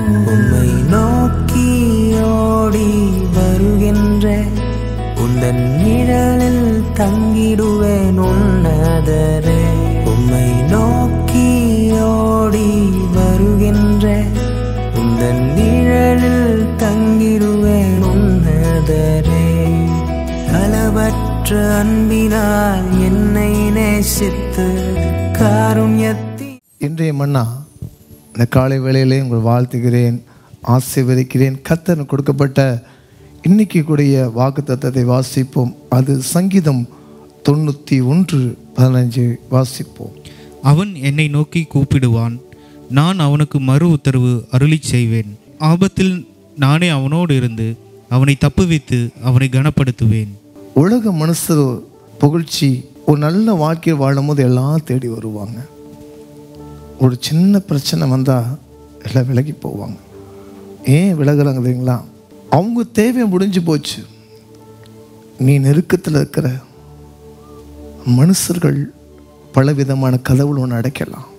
உம்மை நோக்கி ஓடி வருகின்ற உந்தன் நிழலில் தங்கிடுவேன் உன்னதரே உம்மை நோக்கி ஓடி வருகின்ற உந்தன் நிழலில் தங்கிடுவேன் உன்னதரே அளவற்ற அன்பினால் என்னை நேசித்து காருண்யத்தி இன்றைய மன்னா இந்த காலை வேளையிலே உங்கள் வாழ்த்துகிறேன் ஆசீர்வதிக்கிறேன் கத்தர் கொடுக்கப்பட்ட இன்னைக்கு கூடிய வாக்கு தத்தத்தை வாசிப்போம் அது சங்கீதம் தொண்ணூற்றி ஒன்று பதினஞ்சு வாசிப்போம் அவன் என்னை நோக்கி கூப்பிடுவான் நான் அவனுக்கு மறு உத்தரவு அருளிச் செய்வேன் ஆபத்தில் நானே அவனோடு இருந்து அவனை தப்புவித்து அவனை கனப்படுத்துவேன் உலக மனுஷர் புகழ்ச்சி ஒரு நல்ல வாழ்க்கையில் வாழும்போது எல்லாம் தேடி வருவாங்க ஒரு சின்ன பிரச்சனை வந்தால் எல்லாம் விலகி போவாங்க ஏன் விலகுறாங்க தெரியுங்களா அவங்க தேவை முடிஞ்சு போச்சு நீ நெருக்கத்தில் இருக்கிற மனுஷர்கள் பலவிதமான கதவுகள் ஒன்று அடைக்கலாம்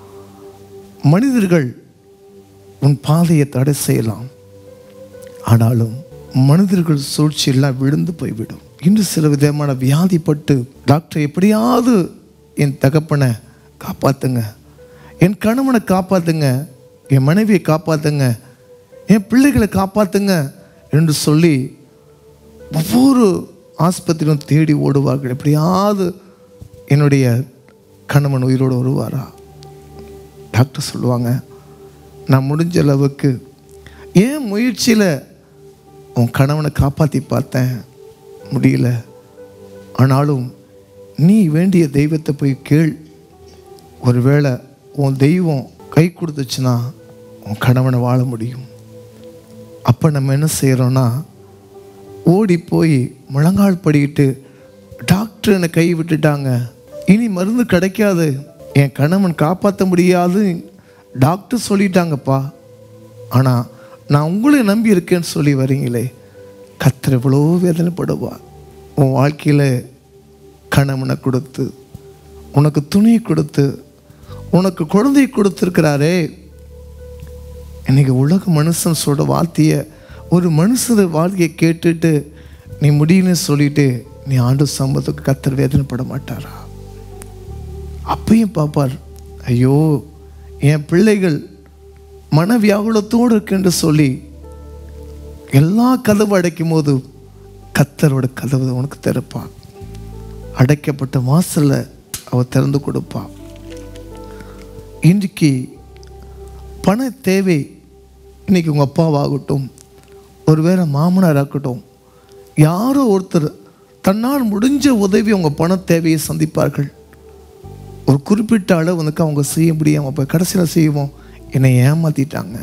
மனிதர்கள் உன் பாதையை தடை செய்யலாம் ஆனாலும் மனிதர்கள் சூழ்ச்சியெல்லாம் விழுந்து போய்விடும் இன்று சில விதமான வியாதிப்பட்டு டாக்டர் எப்படியாவது என் தகப்பனை காப்பாத்துங்க என் கணவனை காப்பாத்துங்க என் மனைவியை காப்பாத்துங்க என் பிள்ளைகளை காப்பாத்துங்க என்று சொல்லி ஒவ்வொரு ஆஸ்பத்திரியும் தேடி ஓடுவார்கள் எப்படியாவது என்னுடைய கணவன் உயிரோடு வருவாரா டாக்டர் சொல்லுவாங்க நான் முடிஞ்ச அளவுக்கு ஏன் முயற்சியில் உன் கணவனை காப்பாற்றி பார்த்தேன் முடியல ஆனாலும் நீ வேண்டிய தெய்வத்தை போய் கேள் ஒருவேளை உன் தெய்வம் கை கொடுத்துச்சுன்னா உன் கணவனை வாழ முடியும் அப்போ நம்ம என்ன செய்கிறோன்னா ஓடி போய் முழங்கால் படிக்கிட்டு டாக்டர் என்னை கை விட்டுட்டாங்க இனி மருந்து கிடைக்காது என் கணவன் காப்பாற்ற முடியாது டாக்டர் சொல்லிட்டாங்கப்பா ஆனால் நான் உங்களை நம்பி இருக்கேன்னு சொல்லி வரீங்களே கத்தர் எவ்வளோ வேதனைப்படுவா உன் வாழ்க்கையில் கணவனை கொடுத்து உனக்கு துணி கொடுத்து உனக்கு குழந்தை கொடுத்துருக்கிறாரே இன்னைக்கு உலக மனுஷன் சொல்ற வார்த்தையை ஒரு மனுஷர் வாழ்க்கையை கேட்டுட்டு நீ முடியும்னு சொல்லிட்டு நீ ஆண்டு சம்பத்துக்கு கத்தர் வேதனைப்பட மாட்டாரா அப்பயும் பார்ப்பார் ஐயோ என் பிள்ளைகள் மனவியாகுலத்தோடு இருக்குன்னு சொல்லி எல்லா கதவு அடைக்கும் போது கத்தரோட கதவு உனக்கு திறப்பான் அடைக்கப்பட்ட வாசல்ல அவ திறந்து கொடுப்பா இன்றைக்கு பண தேவை இன்னைக்கு உங்கள் அப்பாவாகட்டும் ஒருவேளை மாமனாராகட்டும் யாரோ ஒருத்தர் தன்னால் முடிஞ்ச உதவி உங்கள் பண தேவையை சந்திப்பார்கள் ஒரு குறிப்பிட்ட அளவுக்கு அவங்க செய்ய முடியாமல் போய் கடைசியில் செய்வோம் என்னை ஏமாத்திட்டாங்க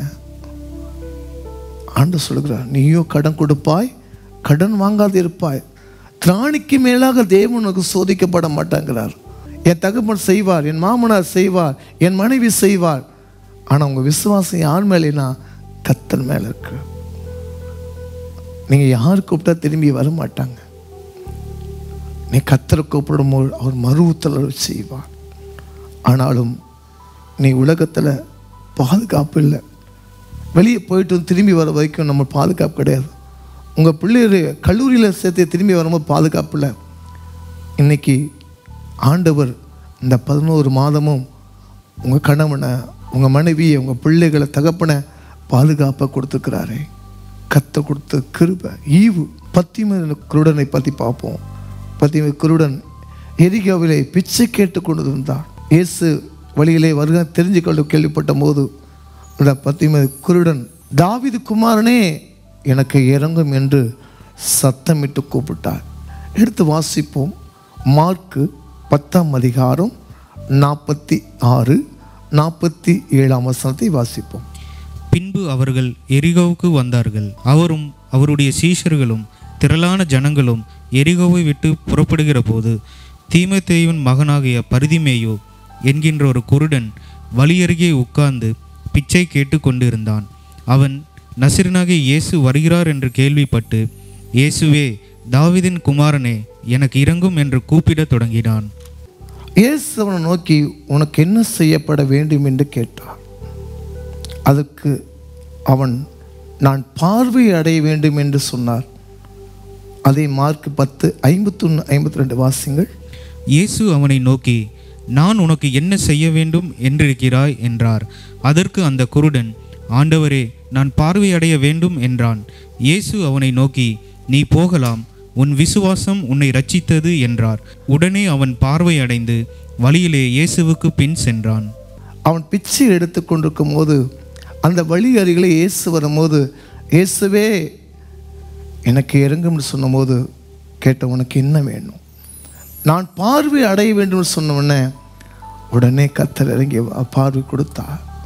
ஆண்டு சொல்லுகிறார் நீயோ கடன் கொடுப்பாய் கடன் வாங்காது இருப்பாய் திராணிக்கு மேலாக தேவனுக்கு சோதிக்கப்பட மாட்டாங்கிறார் என் தகப்பன் செய்வார் என் மாமனார் செய்வார் என் மனைவி செய்வார் ஆனால் உங்கள் விசுவாசம் யார் மேலேனா கத்தன் மேலே இருக்கு நீங்கள் யார் கூப்பிட்டா திரும்பி வர மாட்டாங்க நீ கத்தரை கூப்பிடும்போது அவர் மறு உத்தரவு செய்வார் ஆனாலும் நீ உலகத்தில் பாதுகாப்பு இல்லை வெளியே போயிட்டு வந்து திரும்பி வர வரைக்கும் நம்ம பாதுகாப்பு கிடையாது உங்கள் பிள்ளைகள் கல்லூரியில் சேர்த்து திரும்பி வரும்போது பாதுகாப்பு இல்லை இன்னைக்கு ஆண்டவர் இந்த பதினோரு மாதமும் உங்கள் கணவனை உங்கள் மனைவியை உங்கள் பிள்ளைகளை தகப்பனை பாதுகாப்பாக கொடுத்துருக்கிறாரே கத்த கொடுத்த கிருபை ஈவு பத்திம குருடனை பற்றி பார்ப்போம் பத்திம குருடன் எரிகாவிலே பிச்சை கேட்டு கொண்டு இருந்தார் இயேசு வழியிலே வருக தெரிஞ்சு கொள்ள கேள்விப்பட்ட போது இந்த பத்திம குருடன் தாவிது குமாரனே எனக்கு இறங்கும் என்று சத்தமிட்டு கூப்பிட்டார் எடுத்து வாசிப்போம் மார்க்கு பத்தாம் அதிகாரம் நாற்பத்தி ஆறு நாற்பத்தி ஏழாம் வசனத்தை வாசிப்போம் பின்பு அவர்கள் எரிகோவுக்கு வந்தார்கள் அவரும் அவருடைய சீஷர்களும் திரளான ஜனங்களும் எரிகோவை விட்டு புறப்படுகிற போது தீமத்தேயுவின் மகனாகிய பரிதிமேயோ என்கின்ற ஒரு குருடன் வழியருகே உட்கார்ந்து பிச்சை கேட்டு கொண்டிருந்தான் அவன் நசிரனாகிய இயேசு வருகிறார் என்று கேள்விப்பட்டு இயேசுவே தாவீதின் குமாரனே எனக்கு இறங்கும் என்று கூப்பிடத் தொடங்கினான் இயேசு அவனை நோக்கி உனக்கு என்ன செய்யப்பட வேண்டும் என்று கேட்டார் அதற்கு அவன் நான் பார்வை அடைய வேண்டும் என்று சொன்னார் அதை மார்க் பத்து ஐம்பத்தொன்று ஐம்பத்தி ரெண்டு வாசிங்கள் இயேசு அவனை நோக்கி நான் உனக்கு என்ன செய்ய வேண்டும் என்றிருக்கிறாய் என்றார் அதற்கு அந்த குருடன் ஆண்டவரே நான் பார்வையடைய வேண்டும் என்றான் இயேசு அவனை நோக்கி நீ போகலாம் உன் விசுவாசம் உன்னை ரட்சித்தது என்றார் உடனே அவன் பார்வையடைந்து வழியிலே இயேசுவுக்கு பின் சென்றான் அவன் பிச்சை எடுத்து கொண்டிருக்கும் போது அந்த வழி அருகிலே இயேசு வரும்போது இயேசுவே எனக்கு இறங்கும்னு சொன்னபோது கேட்ட உனக்கு என்ன வேணும் நான் பார்வை அடைய வேண்டும்னு சொன்ன உடனே உடனே கத்தர் இறங்கி வா- பார்வை கொடுத்தா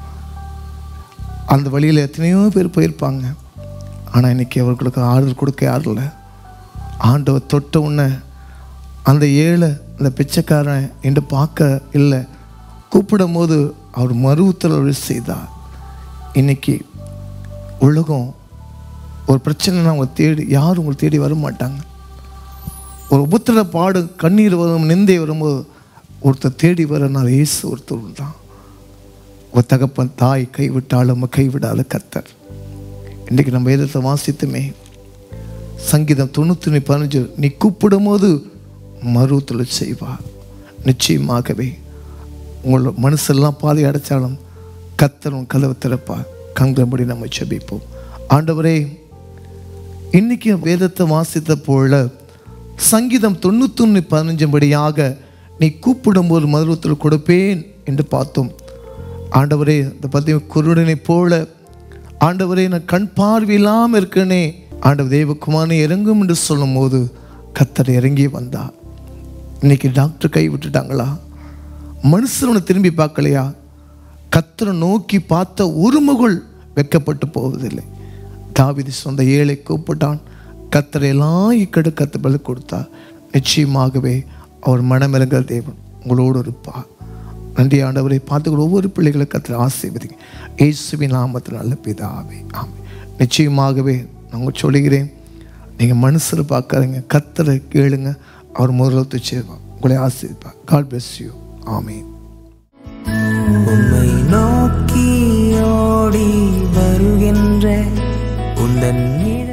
அந்த வழியில் எத்தனையோ பேர் போயிருப்பாங்க ஆனால் இன்னைக்கு அவர்களுக்கு ஆறுதல் கொடுக்க யாரும் இல்லை ஆண்டவர் தொட்ட உடனே அந்த ஏழை அந்த பிச்சைக்காரன் என்று பார்க்க இல்லை கூப்பிடும் போது அவர் மறு உத்தரவு செய்தார் இன்னைக்கு உலகம் ஒரு பிரச்சனைனா அவங்க தேடி யாரும் உங்களை தேடி வர மாட்டாங்க ஒரு உபத்திர பாடு கண்ணீர் வரும் நிந்தை வரும்போது ஒருத்தர் தேடி வர நான் இயேசு ஒருத்தர் தான் ஒரு தகப்பன் தாய் கைவிட்டாலும் கைவிடாத கத்தர் இன்றைக்கு நம்ம வேதத்தை வாசித்துமே சங்கீதம் தொண்ணூற்றி பதினஞ்சு நீ கூப்பிடும் போது மறுத்தொழில் செய்வார் நிச்சயமாகவே உங்களோட மனசெல்லாம் பாதை அடைச்சாலும் கத்தர் உன் கதவை திறப்பார் கங்கும்படி நம்ம செபிப்போம் ஆண்டவரே இன்னைக்கு வேதத்தை வாசித்த போல சங்கீதம் தொண்ணூத்தொன்று பதினஞ்சுபடியாக நீ கூப்பிடும்போது மதுரத்தில் கொடுப்பேன் என்று பார்த்தோம் ஆண்டவரே இந்த பத்தி குருடனை போல ஆண்டவரே நான் கண் பார்வையில்லாமல் இருக்கனே ஆண்டவர் தேவகுமாரனை இறங்கும் என்று சொல்லும்போது கத்தர் இறங்கி வந்தா இன்னைக்கு டாக்டர் கை விட்டுட்டாங்களா மனுஷனை திரும்பி பார்க்கலையா கத்தரை நோக்கி பார்த்த ஒரு மகள் வெக்கப்பட்டு போவதில்லை தாவிதி சொந்த ஏழை கூப்பிட்டான் கத்தரை எல்லாம் இக்கடு கத்த பதில் கொடுத்தார் நிச்சயமாகவே அவர் மனமிறங்கிற தேவன் உங்களோடு இருப்பார் நன்றி ஆண்டவரை பார்த்துக்கிற ஒவ்வொரு பிள்ளைகளை கத்தரை ஆசீர்வதிங்க இயேசுவின் நாமத்தில் நல்ல பிதாவே ஆமே நிச்சயமாகவே நான் உங்களுக்கு சொல்லுகிறேன் நீங்கள் மனுஷரை பார்க்காதீங்க கத்தரை கேளுங்க அவர் முதலத்து செய்வார் உங்களை ஆசீர்வார் காட் bless யூ ஆமீன் உம்மை நோக்கி ஓடி வருகின்ற உந்தன்